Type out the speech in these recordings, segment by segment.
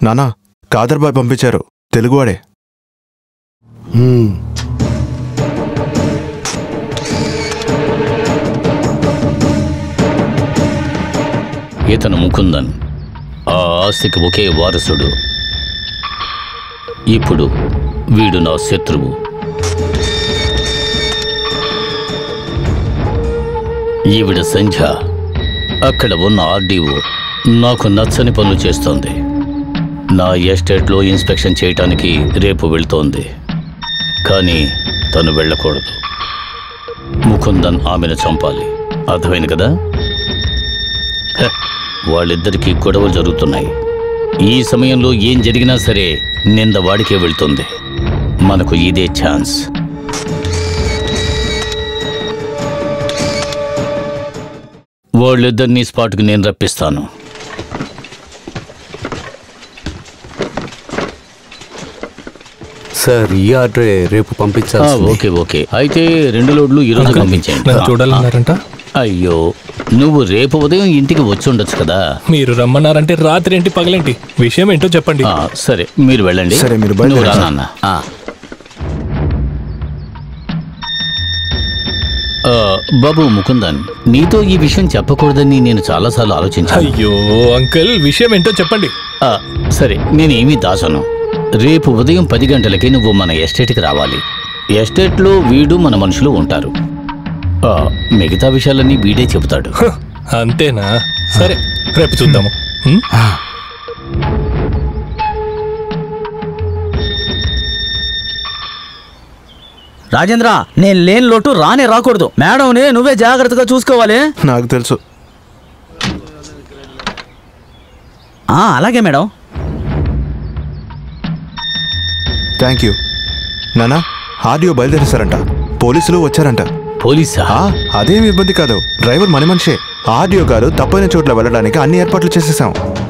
నానా కాదర్ బాయ్ పంపించారు తెలుగువాడే హ్మ్. ఇతను ముకుందన్ ఆ ఆస్తికి ఒకే వారసుడు ఇప్పుడు వీడు నా శత్రువు ఈవిడ సంధ్య అక్కడ ఉన్న ఆర్డీఓ నాకు నచ్చని పనులు చేస్తోంది నా ఎస్టేట్లో ఇన్స్పెక్షన్ చేయటానికి రేపు వెళ్తోంది కానీ తను వెళ్ళకూడదు ముకుందన్ ఆమెను చంపాలి అర్థమైంది కదా హ, వాళ్ళిద్దరికీ గొడవలు జరుగుతున్నాయి ఈ సమయంలో ఏం జరిగినా సరే నింద వాడికే వెళ్తుంది మనకు ఇదే ఛాన్స్ వాళ్ళిద్దరినీ స్పాట్కి నేను రప్పిస్తాను సార్ ఈ ఆర్డరే రేపు ఆ, పంపించాలి ఓకే ఓకే అయితే రెండు లోడ్లు ఈరోజు పంపించండి నన్ను చూడాలన్నారంట అయ్యో నువ్వు రేపు ఉదయం ఇంటికి వచ్చి ఉండొచ్చు కదా మీరు రమ్మన్నారంటే రాత్రి ఏంటి పగలేంటి విషయం ఏంటో చెప్పండి ఆ, సరే మీరు వెళ్ళండి సరే, మీరు నువ్వు రా బయలుదేరండి. నాన్న ఆ. ఆ, బాబు ముకుందన్ నీతో ఈ విషయం చెప్పకూడదని నేను చాలాసార్లు ఆలోచించాను అయ్యో అంకుల్ విషయం ఏంటో చెప్పండి ఆ, సరే నేనేమీ దాచను రేపు ఉదయం పది గంటలకి నువ్వు మన ఎస్టేట్కి రావాలి ఎస్టేట్లో వీడు మన మనుషులు ఉంటారు ఆ, మిగతా విషయాలన్నీ వీడే చెబుతాడు హ, అంతేనా సరే రేపు చూద్దాము హ్మ్? రాజేంద్ర నేను లేని లోటు రానే రాకూడదు మేడంని నువ్వే జాగ్రత్తగా చూసుకోవాలి నాకు తెలుసు ఆ, అలాగే మేడం థ్యాంక్ యూ నానా ఆడియో బయలుదేరేశారంట పోలీసులు వచ్చారంట పోలీసా ఆ, అదేం ఇబ్బంది కాదు డ్రైవర్ మన మనిషే ఆడియో గారు తప్పైన చోట్ల వెళ్ళడానికి అన్ని ఏర్పాట్లు చేసేసాం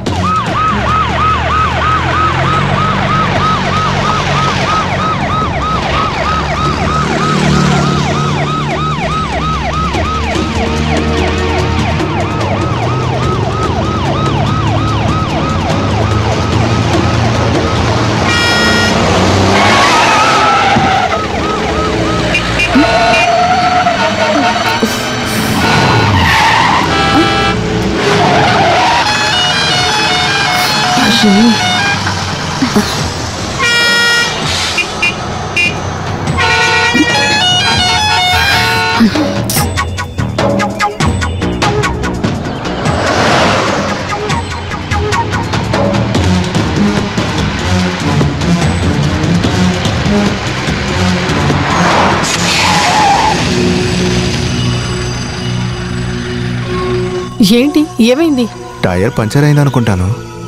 ఏంటి ఏమైంది టైర్ పంచర్ అయింది అనుకుంటాను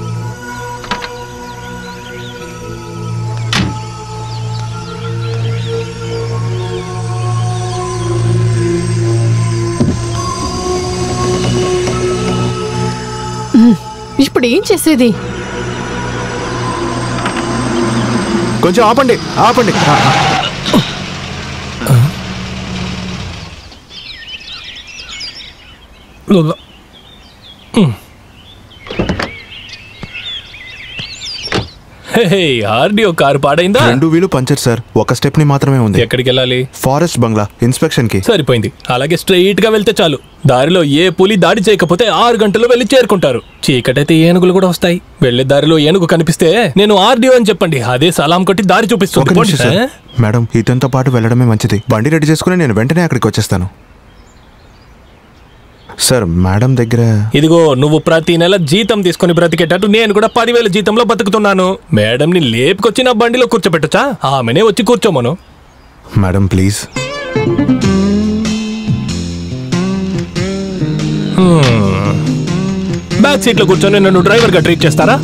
ఇప్పుడు ఏం చేసేది కొంచెం ఆపండి ఆపండి ఆ, ఆ. ఆర్డియో కారు పాడైందా రెండు వీలు పంచర్ సార్ ఒక స్టెప్ ని మాత్రమే ఉంది ఎక్కడికి వెళ్ళాలి ఫారెస్ట్ బంగ్లా ఇన్స్పెక్షన్ కి సరిపోయింది అలాగే స్ట్రైట్ గా వెళ్తే చాలు దారిలో ఏ పులి దాడి చేయకపోతే ఆరు గంటల్లో వెళ్ళి చేరుకుంటారు చీకటైతే ఏనుగులు కూడా వస్తాయి వెళ్లే దారిలో ఏనుగు కనిపిస్తే నేను ఆర్డియో అని చెప్పండి అదే సలాం కొట్టి దారి ఒక చూపిస్తుంది నిమిషం పోండి, సార్ ఆ? మేడం ఇతనితో పాటు వెళ్ళడమే మంచిది బండి రెడీ చేసుకుని నేను వెంటనే అక్కడికి వచ్చేస్తాను సార్ మేడం దగ్గర ఇదిగో నువ్వు ప్రతి నెల జీతం తీసుకొని బ్రతికేటట్టు నేను కూడా పదివేల జీతంలో బతుకుతున్నాను మేడంని లేపుకొచ్చి నా బండిలో కూర్చోబెట్టచ్చా ఆమెనే వచ్చి కూర్చోమను మేడం ప్లీజ్ బ్యాక్ సీట్ లో కూర్చొని నన్ను డ్రైవర్ గా ట్రీట్ చేస్తారా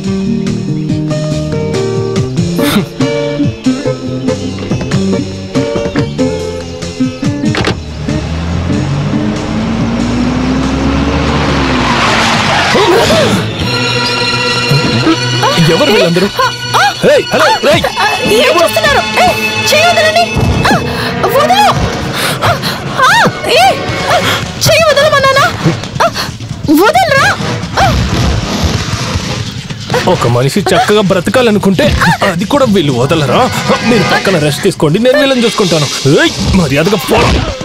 ఎవరు వీళ్ళందరూ రేయ్, హలో రేయ్. ఏం చేస్తున్నారు ఏయ్, చెయ్యి వదలండి ఆ, వదలు ఆ, ఆ, ఏయ్, ఆ, చెయ్యి వదలమన్నానా ఆ, వదలరా ఆ. ఒక మనిషి చక్కగా బ్రతకాలనుకుంటే అది కూడా వీళ్ళు వదలరా మీరు పక్కన రెస్ట్ తీసుకోండి నేను వీళ్ళని చూసుకుంటాను ఏయ్, మర్యాదగా పో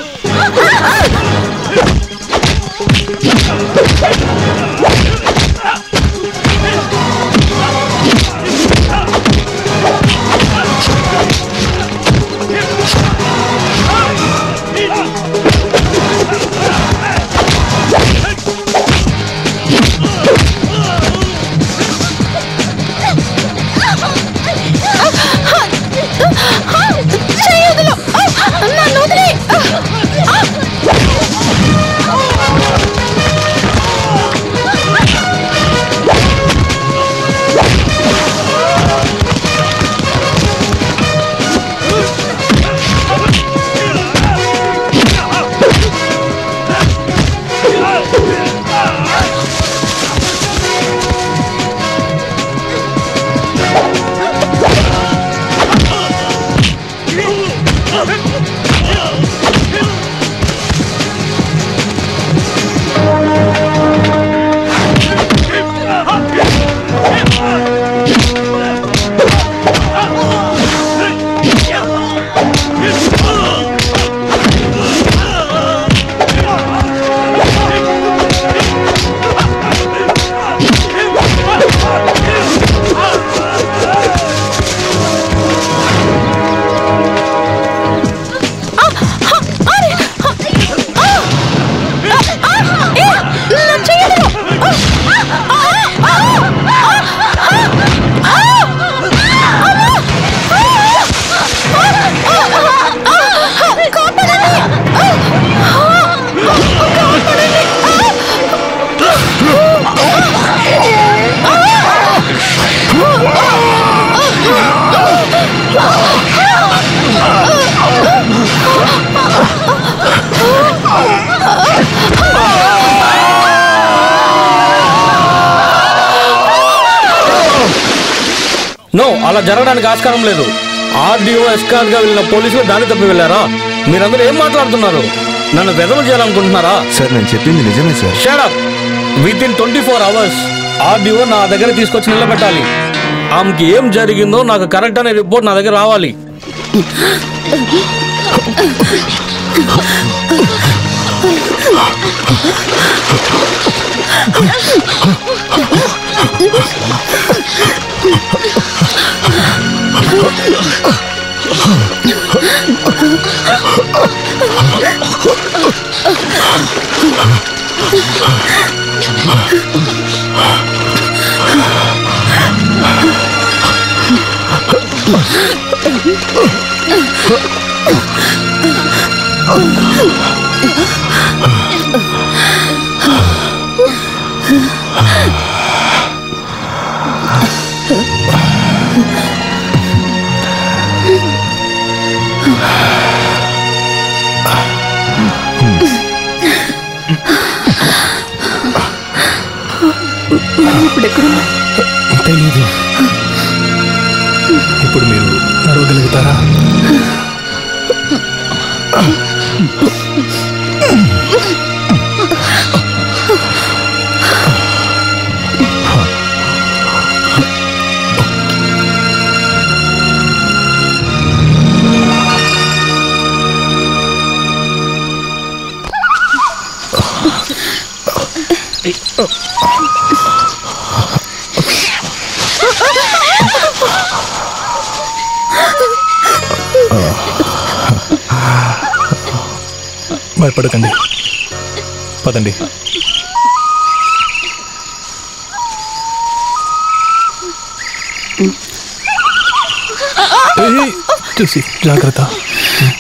చెయ్యి వదిలు నన్ను వదిలే నో అలా జరగడానికి ఆస్కారం లేదు ఆర్డీఓ ఎస్కార్ గా వెళ్ళిన పోలీసులు దారి తప్పి వెళ్ళారా మీరందరూ ఏం మాట్లాడుతున్నారు నన్ను వెదలు చేయాలనుకుంటున్నారా సార్ నేను చెప్పింది నిజమే sir shut up within twenty four hours RDO నా దగ్గర తీసుకొచ్చి నిలబెట్టాలి ఆమెకి ఏం జరిగిందో నాకు కరెక్ట్ అనే రిపోర్ట్ నా దగ్గర రావాలి తెలీదు ఇప్పుడు మీరు నడవగలుగుతారా భయపడకండి పదండి ఏయ్, చూసి జాగ్రత్త